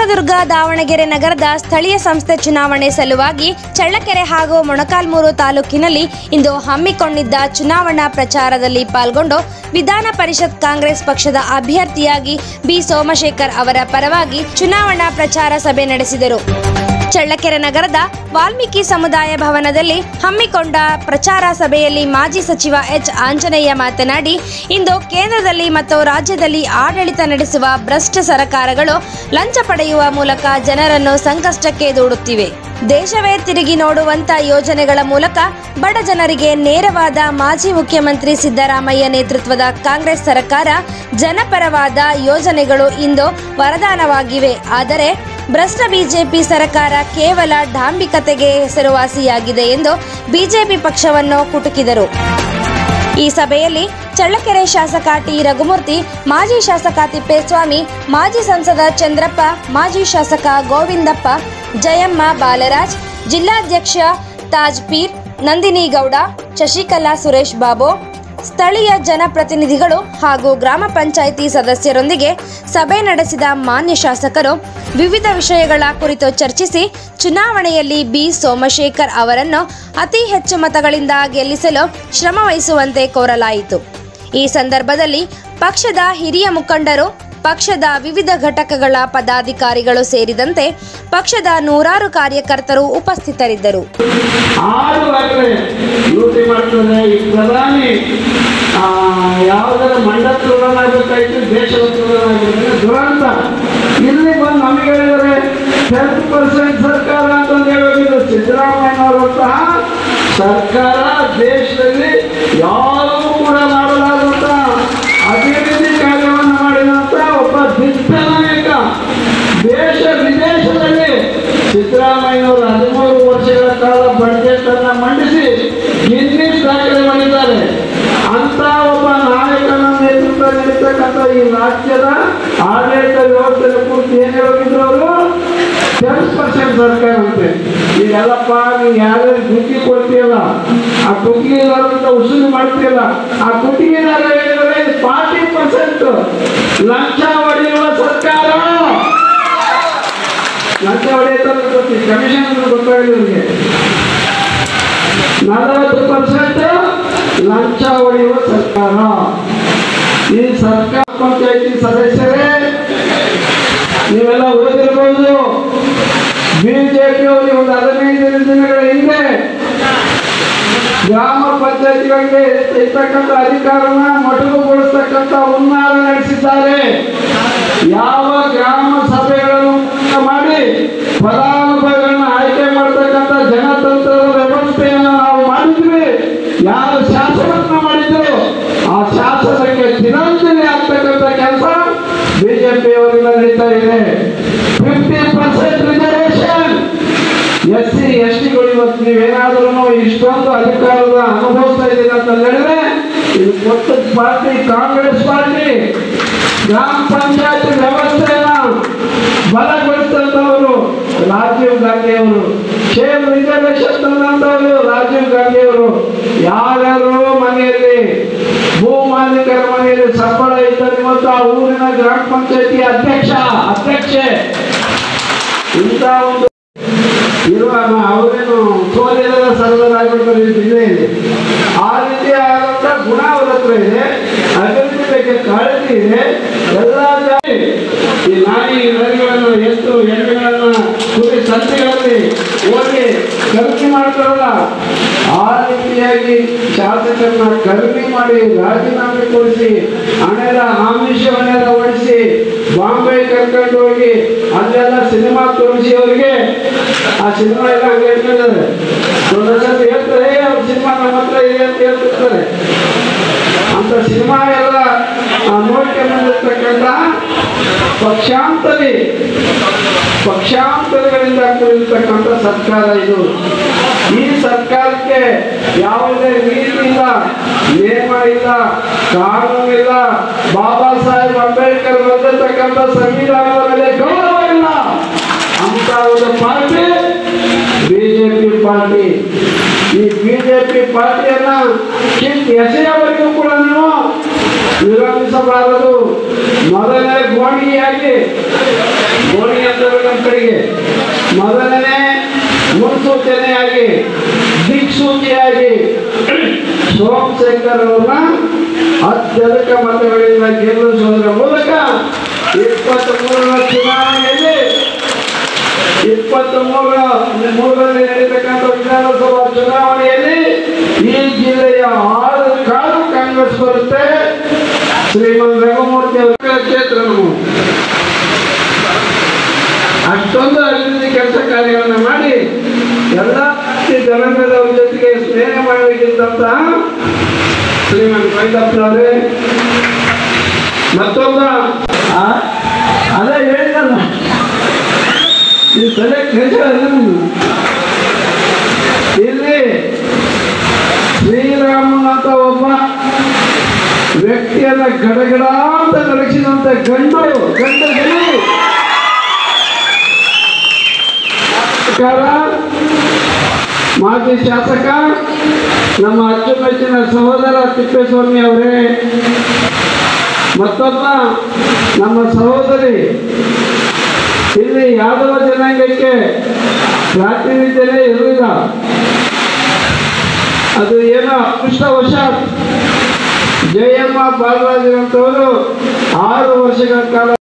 ಚಿತ್ರದುರ್ಗ ದಾವಣಗೆರೆ ನಗರದ ಸ್ಥಳೀಯ ಸಂಸ್ಥೆ ಚುನಾವಣೆ ಸಲುವಾಗಿ ಚಳ್ಳಕೆರೆ ಹಾಗೂ ಮೊಣಕಾಲ್ಮೂರು ತಾಲೂಕಿನಲ್ಲಿ ಇಂದು ಹಮ್ಮಿಕೊಂಡಿದ್ದ ಚುನಾವಣಾ ಪ್ರಚಾರದಲ್ಲಿ ಪಾಲ್ಗೊಂಡು ವಿಧಾನ ಪರಿಷತ್ ಕಾಂಗ್ರೆಸ್ ಪಕ್ಷದ ಅಭ್ಯರ್ಥಿಯಾಗಿ ಬಿ ಸೋಮಶೇಖರ್ ಅವರ ಪರವಾಗಿ ಚುನಾವಣಾ ಪ್ರಚಾರ ಸಭೆ ನಡೆಸಿದರು ಚಳ್ಳಕೆರೆ ನಗರದ ವಾಲ್ಮೀಕಿ ಸಮುದಾಯ ಭವನದಲ್ಲಿ ಹಮ್ಮಿಕೊಂಡ ಪ್ರಚಾರ ಸಭೆಯಲ್ಲಿ ಮಾಜಿ ಸಚಿವ ಎಚ್ ಆಂಜನೇಯ ಮಾತನಾಡಿ ಇಂದು ಕೇಂದ್ರದಲ್ಲಿ ಮತ್ತು ರಾಜ್ಯದಲ್ಲಿ ಆಡಳಿತ ನಡೆಸುವ ಭ್ರಷ್ಟ ಸರ್ಕಾರಗಳು ಲಂಚ ಪಡೆಯುವ ಮೂಲಕ ಜನರನ್ನು ಸಂಕಷ್ಟಕ್ಕೆ ದೂಡುತ್ತಿವೆ ದೇಶವೇ ತಿರುಗಿ ನೋಡುವಂತ ಯೋಜನೆಗಳ ಮೂಲಕ ಬಡ ಜನರಿಗೆ ನೇರವಾದ ಮಾಜಿ ಮುಖ್ಯಮಂತ್ರಿ ಸಿದ್ದರಾಮಯ್ಯ ನೇತೃತ್ವದ ಕಾಂಗ್ರೆಸ್ ಸರ್ಕಾರ ಜನಪರವಾದ ಯೋಜನೆಗಳು ಇಂದು ವರದಾನವಾಗಿವೆ ಆದರೆ ಭ್ರಷ್ಟ ಬಿಜೆಪಿ ಸರ್ಕಾರ ಕೇವಲ ಡಾಂಬಿಕತೆಗೆ ಹೆಸರುವಾಸಿಯಾಗಿದೆ ಎಂದು ಬಿಜೆಪಿ ಪಕ್ಷವನ್ನು ಕುಟುಕಿದರು ಈ ಸಭೆಯಲ್ಲಿ ಚಳ್ಳಕೆರೆ ಶಾಸಕ ಟಿ ರಘುಮೂರ್ತಿ ಮಾಜಿ ಶಾಸಕ ತಿಪ್ಪೇಸ್ವಾಮಿ ಮಾಜಿ ಸಂಸದ ಚಂದ್ರಪ್ಪ ಮಾಜಿ ಶಾಸಕ ಗೋವಿಂದಪ್ಪ ಜಯಮ್ಮ ಬಾಲರಾಜ್ ಜಿಲ್ಲಾಧ್ಯಕ್ಷ ತಾಜ್ ಪೀರ್ ನಂದಿನಿ ಗೌಡ ಶಶಿಕಲಾ ಸುರೇಶ್ ಬಾಬು ಸ್ಥಳೀಯ ಜನಪ್ರತಿನಿಧಿಗಳು ಹಾಗೂ ಗ್ರಾಮ ಪಂಚಾಯಿತಿ ಸದಸ್ಯರೊಂದಿಗೆ ಸಭೆ ನಡೆಸಿದ ಮಾನ್ಯ ಶಾಸಕರು ವಿವಿಧ ವಿಷಯಗಳ ಕುರಿತು ಚರ್ಚಿಸಿ ಚುನಾವಣೆಯಲ್ಲಿ ಬಿ ಸೋಮಶೇಖರ್ ಅವರನ್ನು ಅತಿ ಹೆಚ್ಚು ಮತಗಳಿಂದ ಗೆಲ್ಲಿಸಲು ಶ್ರಮ ವಹಿಸುವಂತೆ ಕೋರಲಾಯಿತು ಈ ಸಂದರ್ಭದಲ್ಲಿ ಪಕ್ಷದ ಹಿರಿಯ ಮುಖಂಡರು ಪಕ್ಷದ ವಿವಿಧ ಘಟಕಗಳ ಪದಾಧಿಕಾರಿಗಳು ಸೇರಿದಂತೆ ಪಕ್ಷದ ನೂರಾರು ಕಾರ್ಯಕರ್ತರು ಉಪಸ್ಥಿತರಿದ್ದರು ಆರು ಆಗಲೇ ಲೂಟಿ ಮಾಡ್ತಾರೆ ಈ ಪ್ರಧಾನಿ ಆ, ಯಾವುದರ ಮಂಡಲ ತುಳನಾಗಬೇಕಾಯ್ತು ದೇಶದ ತುಳನಾಗಬೇಕು ದುರಂತ ಇಲ್ಲಿ ಬಂದು ನಮಗೆ ಹೇಳಿದರೆ ಟೆನ್ ಪರ್ಸೆಂಟ್ ಸರ್ಕಾರ ಅಂತಂದು ಹೇಳೋದಿಲ್ಲ ಸಿದ್ದರಾಮಯ್ಯನವರಂತಹ ಸರ್ಕಾರ ದೇಶದಲ್ಲಿ ಯಾರೂ ಕೂಡ ಮಾಡಲಾದಂತಹ ಅಭಿವೃದ್ಧಿ ಕಾರ್ಯವನ್ನು ಮಾಡಿದಂಥ ಒಬ್ಬ ದಿಟ್ಟ ನಾಯಕ ದೇಶ ವಿದೇಶದಲ್ಲಿ ಸಿದ್ದರಾಮಯ್ಯನವರು ಹದಿಮೂರು ವರ್ಷಗಳ ಕಾಲ ಬಡ್ಜೆಟ್ ಅನ್ನ ಮಂಡಿಸಿ ಗಿನ್ನಿಸ್ ದಾಖಲೆ ಮಾಡಿದ್ದಾರೆ ಅಂತ ಒಬ್ಬ ನಾಯಕನ ನೇತೃತ್ವ ನಡೀತಕ್ಕಂಥ ಈ ರಾಜ್ಯದ ಆಡಳಿತ ವ್ಯವಸ್ಥೆ ಕುರಿತು ಏನ್ ಹೇಳಿದ್ರು ಅವರು ಟೆನ್ ಪರ್ಸೆಂಟ್ ಸರ್ಕಾರ ಅಂತೆ ಈಗೆಲ್ಲಪ್ಪ ನೀವು ಯಾರ್ಯಾರು ಗುತ್ತಿಗೆ ಕೊಡ್ತೀಯಲ್ಲ ಆ ಗುತ್ತಿಗೆದಾರರಿಂದ ಉಸುಲು ಮಾಡ್ತೀಯಲ್ಲ ಆ ಗುತ್ತಿಗೆದಾರ ಹೇಳಿದರೆ ಫಾರ್ಟಿ ಪರ್ಸೆಂಟ್ ಲಂಚ ಹೊಡೆಯುವ ಸರ್ಕಾರ ಲಂಚ ಹೊಡೆಯುತ್ತಾರೆ ಗೊತ್ತಿ ಕಮಿಷನ್ ಗೊತ್ತಾಗಿದೆ ಇವರಿಗೆ ನಲವತ್ತು ಪರ್ಸೆಂಟ್ ಲಂಚ ಹೊಡೆಯುವ ಸರ್ಕಾರ ಈ ಸರ್ಕಾರ ಪಂಚಾಯತಿ ಸದಸ್ಯರೇ ನೀವೆಲ್ಲ ಓದಿರ್ಬೋದು ಬಿಜೆಪಿಯವರು ಒಂದು ಹದಿನೈದು ದಿನಗಳ ಹಿಂದೆ ಗ್ರಾಮ ಪಂಚಾಯತಿಗಳಿಗೆ ಇರ್ತಕ್ಕಂಥ ಅಧಿಕಾರನ ಮೊಟಕುಗೊಳಿಸ್ತಕ್ಕಂಥ ಹುನ್ನಾರ ನಡೆಸಿದ್ದಾರೆ ಯಾವ ಗ್ರಾಮ ಸಭೆಗಳನ್ನು ಮಾಡಿ ಫಲಾನುಭವಿಗಳನ್ನ ಆಯ್ಕೆ ಮಾಡ್ತಕ್ಕಂಥ ಜನತಂತ್ರದ ವ್ಯವಸ್ಥೆಯನ್ನು ನಾವು ಮಾಡಿದ್ವಿ ಯಾರು ಶಾಸನವನ್ನು ಮಾಡಿದ್ರು ಆ ಶಾಸನಕ್ಕೆ ತಿರಂಜಲಿ ಆಗ್ತಕ್ಕಂಥ ಕೆಲಸ ಬಿಜೆಪಿಯವರಿಂದ ನಡೀತಾ ಇದೆ fifty percent reservation S C S ಟಿಗಳು ಇವತ್ತು ನೀವೇನಾದ್ರೂ ಇಷ್ಟೊಂದು ಅಧಿಕಾರದ ಅನುಭವಿಸ್ತಾ ಇದ್ದೀರ ಅಂತ ಹೇಳಿದ್ರೆ ಇದು ಕೊಟ್ಟ ಪಾರ್ಟಿ ಕಾಂಗ್ರೆಸ್ ಪಾರ್ಟಿ ಗ್ರಾಮ ಪಂಚಾಯತ್ ವ್ಯವಸ್ಥೆಯನ್ನ ಬಲಗೊಳಿಸಿದಂಥವರು ರಾಜೀವ್ ಗಾಂಧಿ ಅವರು ಶೇರ್ ರಿಸರ್ವೇಶನ್ ತಂದಂಥವರು ರಾಜೀವ್ ಗಾಂಧಿ ಅವರು ಯಾರ್ಯಾರು ಮನೆಯಲ್ಲಿ ಭೂ ಮಾಲೀಕರ ಮನೆಯಲ್ಲಿ ಸಂಬಳ ಇದ್ದರೆ ಮತ್ತು ಆ ಊರಿನ ಗ್ರಾಮ ಪಂಚಾಯತಿ ಅಧ್ಯಕ್ಷ ಅಧ್ಯಕ್ಷೆ ಇಂಥ ಒಂದು ಇರುವ ಅವರೇನು ಸೋಲಿಲ್ಲದ ಸರ್ವರಾಗಿರ್ತಾರೆ ಈ ಜಿಲ್ಲೆಯಲ್ಲಿ ಆ ರೀತಿ ಆದಂಥ ಗುಣ ಅವ್ರ ಹತ್ರ ಇದೆ ಅಭಿವೃದ್ಧಿ ಬಗ್ಗೆ ಕಾಳಜಿ ಇದೆ ಎಲ್ಲ ಜಾತಿ ಈ ನಾಯಿ ನರಿಗಳನ್ನು ಎತ್ತು ಎಮ್ಮೆಗಳನ್ನು ಕುರಿ ಸಂತೆಗಳಲ್ಲಿ ಹೋಗಿ ಖರೀದಿ ಮಾಡ್ತಾರಲ್ಲ ಆ ರೀತಿಯಾಗಿ ಶಾಸಕರನ್ನ ಖರೀದಿ ಮಾಡಿ ರಾಜೀನಾಮೆ ಕೊಡಿಸಿ ಹಣದ ಆಮಿಷವನ್ನೆಲ್ಲ ಓಡಿಸಿ ಬಾಂಬೆ ಕರ್ಕೊಂಡು ಹೋಗಿ ಅಲ್ಲೆಲ್ಲ ಸಿನಿಮಾ ತೋರಿಸಿ ಅವರಿಗೆ ಆ ಸಿನಿಮಾ ಎಲ್ಲ ಹಂಗೆ ಇಟ್ಕೊಂಡಿದ್ದಾರೆ ಒಂದೊಂದ್ಸತಿ ಹೇಳ್ತಾರೆ ಅವ್ರ ಸಿನಿಮಾ ನಮ್ಮ ಹತ್ರ ಇದೆ ಅಂತ ಹೇಳ್ತಿರ್ತಾರೆ ಅಂತ ಸಿನಿಮಾ ಎಲ್ಲ ಆ, ನೋಡ್ಕೊಂಡಿರ್ತಕ್ಕಂಥ ಪಕ್ಷಾಂತರಿ ಪಕ್ಷಾಂತರಗಳಿಂದ ಕೂಡಿರ್ತಕ್ಕಂಥ ಸರ್ಕಾರ ಇದು ಈ ಸರ್ಕಾರಕ್ಕೆ ಯಾವುದೇ ರೀತಿ ಇಲ್ಲ ನಿಯಮ ಇಲ್ಲ ಕಾನೂನು ಇಲ್ಲ ಬಾಬಾ ಸಾಹೇಬ್ ಅಂಬೇಡ್ಕರ್ ಬರೆದಿರ್ತಕ್ಕಂಥ ಸಂವಿಧಾನದ ಮೇಲೆ ಗೌರವ ಇಲ್ಲ ಅಂತ ಒಂದು ಪಾರ್ಟಿ ಬಿಜೆಪಿ ಪಾರ್ಟಿ ಈ ಬಿಜೆಪಿ ಪಾರ್ಟಿಯನ್ನ ಕಿತ್ ಎಸೆಯವರೆಗೂ ಕೂಡ ನೀವು ವಿರೋಧಿಸಬಾರದು ಮೊದಲನೇ ಗೋಣಿಯಾಗಿ ಗೋಣಿ ಅಂತ ಮಕ್ಕಳಿಗೆ ಮೊದಲನೇ ಮುನ್ಸೂಚನೆಯಾಗಿ ದಿಕ್ಸೂಚಿಯಾಗಿ ಸೋಮಶೇಖರ್ ಅವ್ರನ್ನ ಅತ್ಯಧಿಕ ಮತಗಳಿಂದ ಗೆಲ್ಲಿಸುವುದರ ಮೂಲಕ ಇಪ್ಪತ್ತ್ ಮೂರರ ಚುನಾವಣೆಯಲ್ಲಿ ಇಪ್ಪತ್ತ್ ಮೂರ ಮೂರರಲ್ಲಿ ನಡೀತಕ್ಕಂಥ ವಿಧಾನಸಭಾ ಚುನಾವಣೆಯಲ್ಲಿ ಈ ಜಿಲ್ಲೆಯ ಆರು ಕಾಲು ಕಾಂಗ್ರೆಸ್ ಬರುತ್ತೆ ಶ್ರೀಮಂತ ರಘುಮೂರ್ತಿ ಅವರ ಕ್ಷೇತ್ರ ನಮ್ಮ ಅಷ್ಟೊಂದು ಅಭಿವೃದ್ಧಿ ಕೆಲಸ ಕಾರ್ಯಗಳನ್ನು ಮಾಡಿ ಎಲ್ಲ ಜನಾಂಗದವ್ರ ಜೊತೆಗೆ ಸ್ನೇಹ ಮಾಡಬೇಕಿದ್ದಂತ ಶ್ರೀಮಂತ ವೈದ್ಯಪ್ಪನವರೇ ಮತ್ತೊಬ್ಬ ಆ, ಅದೇ ಹೇಳಿದಲ್ಲ ಈ ತಲೆ ಕೆಲಸ ಇಲ್ಲಿ ಶ್ರೀರಾಮನ್ ಅಂತ ಒಬ್ಬ ವ್ಯಕ್ತಿಯನ್ನ ಗಡಗಡ ಅಂತ ನಡೆಸಿದಂತ ಗಂಡು ಗಂಡು ಗೆಲು ಶಾಸಕರ ಮಾಜಿ ಶಾಸಕ ನಮ್ಮ ಅಚ್ಚುಮೆಚ್ಚಿನ ಸಹೋದರ ತಿಪ್ಪೇಸ್ವಾಮಿ ಅವರೇ ಮತ್ತೊಬ್ಬ ನಮ್ಮ ಸಹೋದರಿ ಇಲ್ಲಿ ಯಾದವ ಜನಾಂಗಕ್ಕೆ ಪ್ರಾತಿನಿಧ್ಯನೇ ಇರಲಿಲ್ಲ ಅದು ಏನೋ ಅದೃಷ್ಟವಶಾತ್ ಜಯಮ್ಮ ಬಾಲರಾಜರಂತವರು ಆರು ವರ್ಷಗಳ ಕಾಲ